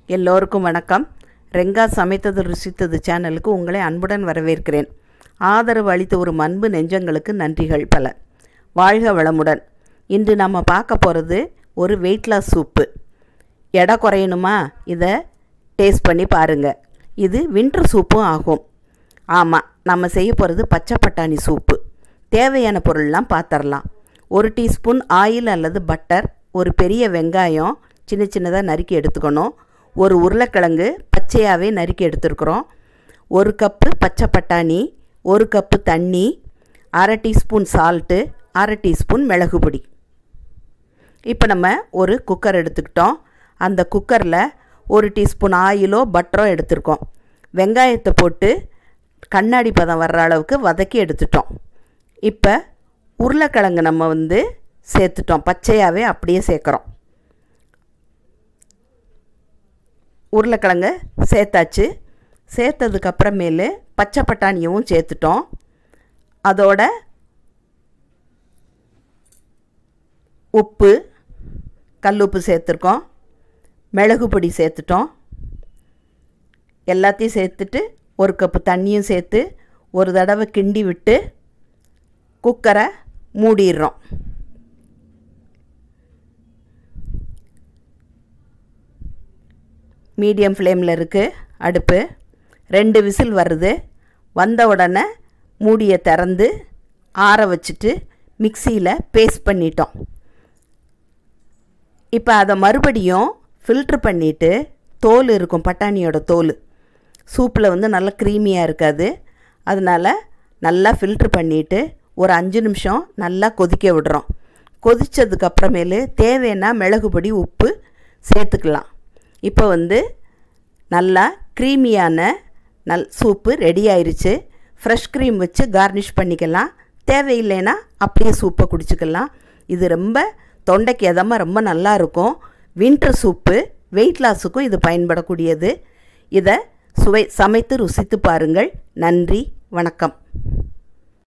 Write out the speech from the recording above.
எல்லோருக்கும் வணக்கம் ரெங்கா சமைத்தது ருசித்தது சேனலுக்கு உங்களை அன்புடன் வரவேற்கிறேன் ஆதரவு அளித்த ஒரு அன்பு நெஞ்சங்களுக்கு நன்றிகள் பல வாழ்க வளமுடன் இன்று நம்ம பார்க்க போகிறது ஒரு வெயிட் லாஸ் சூப்பு எடை குறையணுமா இதை டேஸ்ட் பண்ணி பாருங்கள் இது வின்டர் சூப்பும் ஆகும் ஆமாம் நம்ம செய்ய போகிறது பச்சை பட்டாணி சூப்பு தேவையான பொருள்லாம் பார்த்துடலாம் ஒரு டீஸ்பூன் ஆயில் அல்லது பட்டர் ஒரு பெரிய வெங்காயம் சின்ன சின்னதாக நறுக்கி எடுத்துக்கணும் ஒரு உருளைக்கிழங்கு பச்சையாகவே நறுக்கி எடுத்துருக்குறோம் ஒரு கப்பு பச்சை பட்டாணி ஒரு கப்பு தண்ணி அரை டீஸ்பூன் சால்ட்டு அரை டீஸ்பூன் மிளகு பொடி இப்போ நம்ம ஒரு குக்கர் எடுத்துக்கிட்டோம் அந்த குக்கரில் ஒரு டீஸ்பூன் ஆயிலோ பட்டரோ எடுத்திருக்கோம் வெங்காயத்தை போட்டு கண்ணாடி பதம் வர்ற அளவுக்கு வதக்கி எடுத்துட்டோம் இப்போ உருளைக்கிழங்கு நம்ம வந்து சேர்த்துட்டோம் பச்சையாகவே அப்படியே சேர்க்குறோம் உருளைக்கிழங்கு சேர்த்தாச்சு சேர்த்ததுக்கப்புறமேலு பச்சை பட்டாணியும் சேர்த்துட்டோம் அதோட உப்பு கல்லுப்பு சேர்த்துருக்கோம் மிளகு பொடி சேர்த்துட்டோம் எல்லாத்தையும் சேர்த்துட்டு ஒரு கப்பு தண்ணியும் சேர்த்து ஒரு தடவை கிண்டி விட்டு குக்கரை மூடிடுறோம் மீடியம் ஃப்ளேமில் இருக்குது அடுப்பு ரெண்டு விசில் வருது வந்த உடனே மூடியை திறந்து ஆற வச்சுட்டு மிக்சியில் பேஸ்ட் பண்ணிட்டோம் இப்போ அதை மறுபடியும் ஃபில்ட்ரு பண்ணிவிட்டு தோல் இருக்கும் பட்டாணியோட தோல் சூப்பில் வந்து நல்லா க்ரீமியாக இருக்காது அதனால் நல்லா ஃபில்ட்ரு பண்ணிவிட்டு ஒரு அஞ்சு நிமிஷம் நல்லா கொதிக்க விடுறோம் கொதித்ததுக்கப்புறமேலு தேவைன்னா மிளகு பொடி உப்பு சேர்த்துக்கலாம் இப்போ வந்து நல்லா க்ரீமியான நல் சூப்பு ரெடி ஆயிருச்சு ஃப்ரெஷ் க்ரீம் வச்சு கார்னிஷ் பண்ணிக்கலாம் தேவையில்லைன்னா அப்படியே சூப்பை குடிச்சிக்கலாம் இது ரொம்ப தொண்டைக்கு எதமாக ரொம்ப நல்லா இருக்கும் வின்டர் சூப்பு வெயிட் லாஸுக்கும் இது பயன்படக்கூடியது இதை சுவை சமைத்து ருசித்து பாருங்கள் நன்றி வணக்கம்